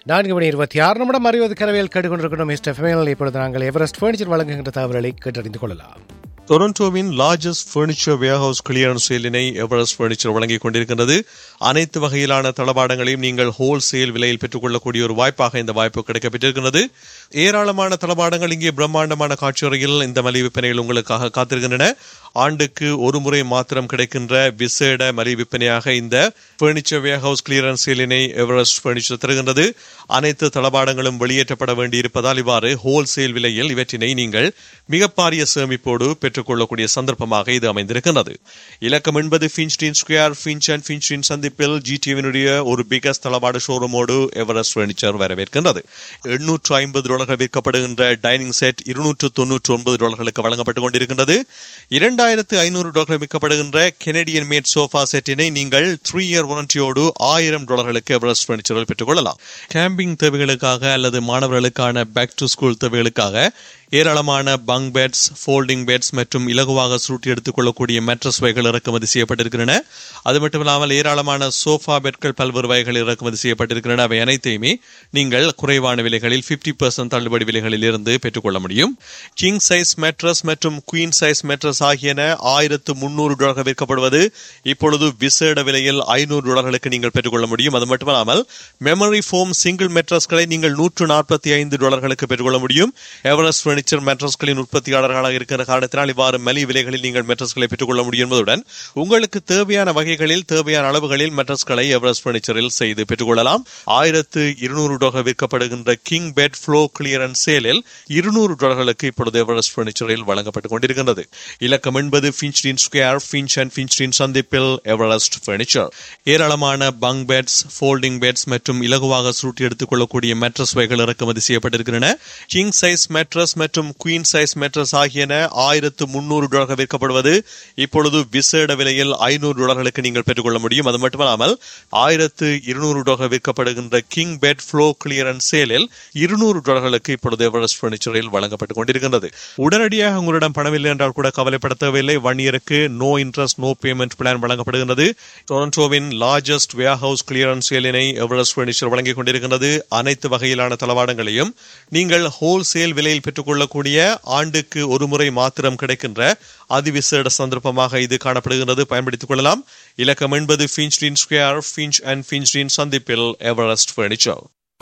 நான்கு மணி இருபத்தி ஆறு நிமிடம் அறிவது கரவையில் கேட்டுக்கொண்டிருக்கணும் மிஸ்டர் ஃபெமினல் இப்பொழுது நாங்கள் எவரெஸ்ட் ஃபர்னிச்சர் வழங்குகின்ற தகவல்களை கேட்டறிந்து கொள்ளலாம் டொரண்டோவின் லார்ஜஸ்ட் ஃபர்னிச்சர் வேர்ஹவுஸ் கிளியரன்ஸ் சேலினை எவரெஸ்ட் ஃபர்னிச்சர் வழங்கிக் கொண்டிருக்கின்றது அனைத்து வகையிலான தளபாடங்களையும் நீங்கள் ஹோல்சேல் விலையில் பெற்றுக்கொள்ளக்கூடிய ஒரு வாய்ப்பாக இந்த வாய்ப்பு கிடைக்கப்பட்டிருக்கிறது ஏராளமான தளபாடங்கள் இங்கே பிரம்மாண்டமான காட்சியறையில் இந்த மலிவு விற்பனையில் உங்களுக்காக காத்திருக்கின்றன ஆண்டுக்கு ஒரு முறை மாத்திரம் கிடைக்கின்ற விசேட மலிவு விற்பனையாக இந்த ஃபர்னிச்சர் வேர்ஹவுஸ் கிளியரன்ஸ் சேலினை எவரெஸ்ட் ஃபர்னிச்சர் தருகின்றது அனைத்து தளபாடங்களும் வெளியேற்றப்பட வேண்டியிருப்பதால் இவ்வாறு ஹோல்சேல் விலையில் இவற்றினை நீங்கள் மிக பாரிய சேமிப்போடு பெற்றுக்கொள்ளக்கூடிய சந்தர்ப்பமாக இது அமைந்திருக்கின்றது இலக்கம் என்பது Finchdene square Finch and Finchdene சந்திப்பில் ஜிடிவினுடைய ஒரு பிகஸ்ட் தளபாடு ஷோரூமோடு எவரெஸ்ட் ஃபர்னிச்சர் வரவேற்கின்றது எண்ணூற்று ஐம்பது டாலர்கள் விற்கப்படுகின்ற டைனிங் செட் இருநூற்று தொன்னூற்று ஒன்பது டாலர்களுக்கு வழங்கப்பட்டுக் கொண்டிருக்கின்றது இரண்டாயிரத்து ஐநூறு டாலர்கள் விற்கப்படுகின்ற கெனடியன் மேட் சோஃபா செட்டினை நீங்கள் த்ரீ இயர் வாரண்டியோடு ஆயிரம் டாலர்களுக்கு எவரெஸ்ட் ஃபர்னிச்சரில் பெற்றுக்கொள்ளலாம் கேம்பிங் தேவைகளுக்காக அல்லது மாணவர்களுக்கான பேக் டு ஸ்கூல் தேவைகளுக்காக ஏராளமான பங்க் பெட்ஸ் ஃபோல்டிங் பெட்ஸ் மற்றும் இலகுவாக சுருட்டி எடுத்துக் கொள்ளக்கூடிய மெட்ரஸ் வகைகள் இறக்குமதி செய்யப்பட்டிருக்கின்றன அது மட்டும் இல்லாமல் ஏராளமான சோஃபா பெட்கள் பல்வேறு வகைகள் இறக்குமதி செய்யப்பட்டிருக்கின்றன அவை அனைத்தையுமே நீங்கள் குறைவான விலைகளில் பிப்டி பர்சன்ட் தள்ளுபடி விலைகளில் இருந்து பெற்றுக்கொள்ள முடியும் கிங் சைஸ் மெட்ரஸ் மற்றும் குயின் சைஸ் மெட்ரஸ் ஆகியன ஆயிரத்து முன்னூறு டாலர்கள் விற்கப்படுவது இப்பொழுது விசேட விலையில் ஐநூறு டாலர்களுக்கு நீங்கள் பெற்றுக்கொள்ள முடியும் அது மட்டுமல்லாமல் மெமரி ஃபோம் சிங்கிள் மெட்ரஸ்களை நீங்கள் நூற்று நாற்பத்தி ஐந்து டாலர்களுக்கு பெற்றுக்கொள்ள முடியும் எவரெஸ்ட் பர்னிச்சர் மெட்ரஸ்களின் உற்பத்தியாளர்களாக இருக்கிற காரணத்தினால் இவ்வாறு மலி விலைகளில் நீங்கள் மெட்ரஸ்களை பெற்றுக்கொள்ள முடியும் என்பதுடன் உங்களுக்கு தேவையான வகைகளில் தேவையான அளவுகளில் மெட்ரஸ்களை எவரெஸ்ட் பர்னிச்சரில் செய்து பெற்றுக்கொள்ளலாம் ஆயிரத்து இருநூறு டாலர் விற்கப்படுகின்ற கிங் பெட் ஃப்ளோ கிளியரன்ஸ் சேலில் இருநூறு டாலர்களுக்கு இப்பொழுது எவரெஸ்ட் பர்னிச்சரில் வழங்கப்பட்டுக் கொண்டிருக்கின்றது இலக்கம் என்பது Finchdene square Finch and Finchdene சந்திப்பில் எவரெஸ்ட் பர்னிச்சர் ஏராளமான பங்க் பெட்ஸ் ஃபோல்டிங் பெட்ஸ் மற்றும் இலகுவாக சுருட்டி எடுத்துக் கொள்ளக்கூடிய மெட்ரஸ் வகைகள் இறக்குமதி செய்யப்பட்டிருக்கின்றன கிங் சைஸ் மெட்ரஸ் மற்றும் குயின் சைஸ் மெட்ரஸ் ஆகியன ஆயிரத்து முன்னூறு டாலர்கள் விற்கப்படுவது இப்பொழுது விசேட விலையில் ஐநூறு டாலர்களுக்கு நீங்கள் பெற்றுக்கொள்ள முடியும் அது மட்டுமல்லாமல் ஆயிரத்து இருநூறு டாலர்கள் விற்கப்படுகின்ற கிங் பெட் ஃப்ளோ கிளியரன்ஸ் சேலில் இருநூறு டாலர்களுக்கு இப்பொழுது எவரெஸ்ட் பர்னிச்சரில் வழங்கப்பட்டுக் கொண்டிருக்கின்றது உடனடியாக உங்களிடம் பணமில்லை என்றால் கூட கவலைப்பட தேவையில்லை ஒன் இயருக்கு no interest no payment plan வழங்கப்படுகின்றது டொரண்டோவின் லார்ஜஸ்ட் வேர் ஹவுஸ் கிளியரன்ஸ் சேலினை எவரெஸ்ட் பர்னிச்சர் வழங்கிக் கொண்டிருக்கின்றது அனைத்து வகையிலான தளவாடங்களையும் நீங்கள் ஹோல்சேல் விலையில் பெற்றுக்கொள்ளக்கூடிய ஆண்டுக்கு ஒரு முறை மாத்திரம் கிடைக்கின்ற அதிவிசேட சந்தர்ப்பமாக இது காணப்படுகிறது பயன்படுத்திக் கொள்ளலாம் இலக்கம் என்பது Finchdene square Finch and Finchdene சந்திப்பில் Everest furniture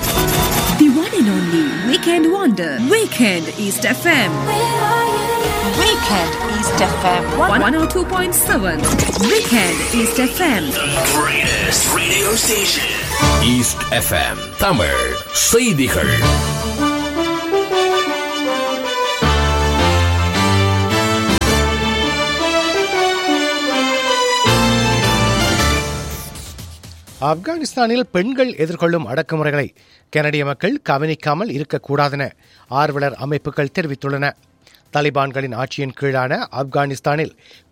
The one and only Weekend Wonder. Weekend East FM. Weekend East FM. 102.7. Weekend East FM. Greatest radio station. East FM Tamil செய்திகள் ஆப்கானிஸ்தானில் பெண்கள் எதிர்கொள்ளும் அடக்குமுறைகளை கனடிய மக்கள் கவனிக்காமல் இருக்கக்கூடாதென ஆர்வலர் அமைப்புகள் தெரிவித்துள்ளன தலிபான்களின் ஆட்சியின் கீழான ஆப்கானிஸ்தானில்